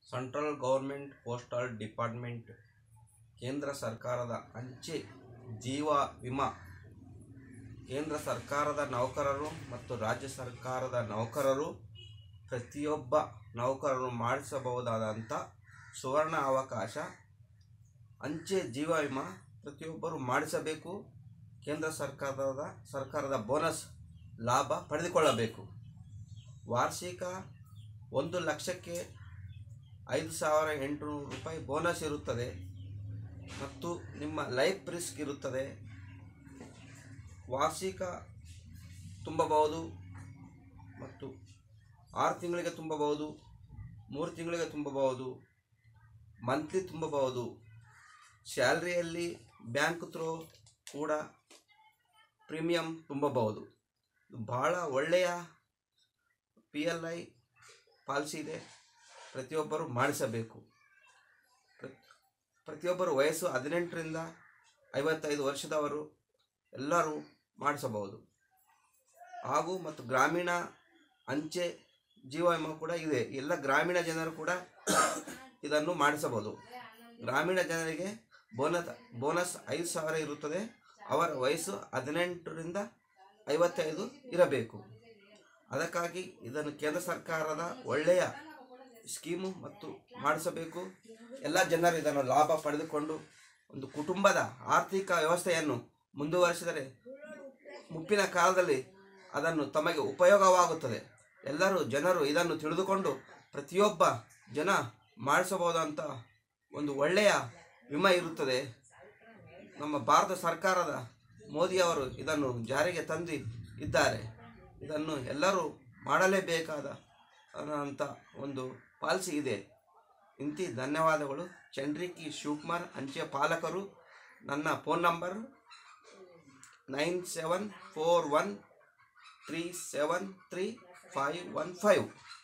central government postal department ಕೇಂದ್ರ ಸರ್ಕಾರದ ಅಂಚೆ ಜೀವ ವಿಮಾ ಕೇಂದ್ರ ಸರ್ಕಾರದ ನೌಕರರು ಮತ್ತು ರಾಜ್ಯ ಸರ್ಕಾರದ ನೌಕರರು ಪ್ರತಿಯೊಬ್ಬ ನೌಕರರು ಮಾಡಿಸಬಹುದಾದಂಥ ಸುವರ್ಣ ಅವಕಾಶ ಅಂಚೆ ಜೀವ ವಿಮಾ ಪ್ರತಿಯೊಬ್ಬರು ಮಾಡಿಸಬೇಕು ಕೇಂದ್ರ ಸರ್ಕಾರದ ಸರ್ಕಾರದ ಬೋನಸ್ ಲಾಭ ಪಡೆದುಕೊಳ್ಳಬೇಕು ವಾರ್ಷಿಕ ಒಂದು ಲಕ್ಷಕ್ಕೆ ಐದು ಸಾವಿರ ಎಂಟುನೂರು ರೂಪಾಯಿ ಬೋನಸ್ ಇರುತ್ತದೆ ಮತ್ತು ನಿಮ್ಮ ಲೈಫ್ ರಿಸ್ಕ್ ಇರುತ್ತದೆ ವಾರ್ಷಿಕ ತುಂಬಬಹುದು ಮತ್ತು ಆರು ತಿಂಗಳಿಗೆ ತುಂಬಬಹುದು ಮೂರು ತಿಂಗಳಿಗೆ ತುಂಬಬಹುದು ಮಂತ್ಲಿ ತುಂಬಬಹುದು ಸ್ಯಾಲ್ರಿಯಲ್ಲಿ ಬ್ಯಾಂಕ್ ಥ್ರೂ ಕೂಡ ಪ್ರೀಮಿಯಂ ತುಂಬಬಹುದು ಇದು ಭಾಳ ಒಳ್ಳೆಯ ಪಿ ಎಲ್ ಐ ಪಾಲಿಸಿ ಇದೆ ಪ್ರತಿಯೊಬ್ಬರು ಮಾಡಿಸಬೇಕು ಪ್ರತ್- ಪ್ರತಿಯೊಬ್ಬರು ವಯಸ್ಸು ಹದಿನೆಂಟರಿಂದ ಐವತ್ತೈದು ವರ್ಷದವರು ಎಲ್ಲರೂ ಮಾಡಿಸಬಹುದು ಹಾಗೂ ಮತ್ತು ಗ್ರಾಮೀಣ ಅಂಚೆ ಜೀವ ವಿಮಾ ಕೂಡ ಇದೆ ಎಲ್ಲ ಗ್ರಾಮೀಣ ಜನರು ಕೂಡ ಇದನ್ನು ಮಾಡಿಸಬಹುದು ಗ್ರಾಮೀಣ ಜನರಿಗೆ ಬೋನಸ್ ಬೋನಸ್ ಐದು ಸಾವಿರ ಇರುತ್ತದೆ ಅವರ ವಯಸ್ಸು ಹದಿನೆಂಟರಿಂದ ಐವತ್ತೈದು ಇರಬೇಕು ಅದಕ್ಕಾಗಿ ಇದನ್ನು ಕೇಂದ್ರ ಸರ್ಕಾರದ ಒಳ್ಳೆಯ ಸ್ಕೀಮು ಮತ್ತು ಮಾಡಿಸಬೇಕು ಎಲ್ಲ ಜನರು ಇದನ್ನು ಲಾಭ ಪಡೆದುಕೊಂಡು ಒಂದು ಕುಟುಂಬದ ಆರ್ಥಿಕ ವ್ಯವಸ್ಥೆಯನ್ನು ಮುಂದುವರಿಸಿದರೆ ಮುಪ್ಪಿನ ಕಾಲದಲ್ಲಿ ಅದನ್ನು ತಮಗೆ ಉಪಯೋಗವಾಗುತ್ತದೆ ಎಲ್ಲರೂ ಜನರು ಇದನ್ನು ತಿಳಿದುಕೊಂಡು ಪ್ರತಿಯೊಬ್ಬ ಜನ ಮಾಡಿಸಬಹುದಂತ ಒಂದು ಒಳ್ಳೆಯ ವಿಮೆ ಇರುತ್ತದೆ ನಮ್ಮ ಭಾರತ ಸರ್ಕಾರದ ಮೋದಿಯವರು ಇದನ್ನು ಜಾರಿಗೆ ತಂದು ಇದ್ದಾರೆ ಇದನ್ನು ಎಲ್ಲರೂ ಮಾಡಲೇಬೇಕಾದ ಅಂತ ಒಂದು ಪಾಲಿಸಿ ಇದೆ ಇಂತಿ ಧನ್ಯವಾದಗಳು ಚಂದ್ರಿಕಿ ಶಿವಕುಮಾರ್ ಅಂಚೆ ಪಾಲಕರು ನನ್ನ phone number nine seven four one three seven three five one five